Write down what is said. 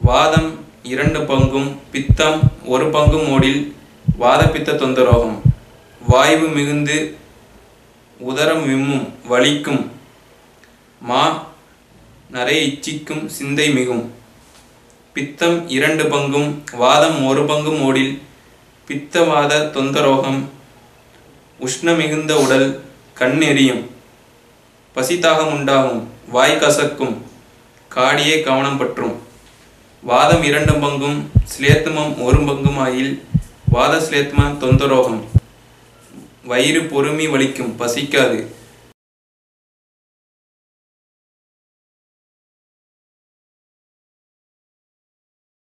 வாதம் இரண்டு பங்கும் பித்தம் ஒரு பங்கும் ஓடில் வாதப்பித்த தொந்தரோகம் வாய்வு மிகுந்து உதரம் விம்மும் வலிக்கும் மா நரை இச்சிக்கும் சிந்தை மிகும் பித்தம் இரண்டு பங்கும் வாதம் ஒரு பங்கும் ஓடில் பித்தவாத தொந்தரோகம் உஷ்ண மிகுந்த உடல் கண் எரியும் பசிதாகம் உண்டாகும் வாய் கசக்கும் காடியே கவனம் பற்றும் வாதம் இரண்டு பங்கும் ஸ்லேத்துமம் ஒரு பங்கும் ஆயில் வாத ஸ்லேத்ம தொந்தரோகம் வயிறு பொறுமி வலிக்கும் பசிக்காது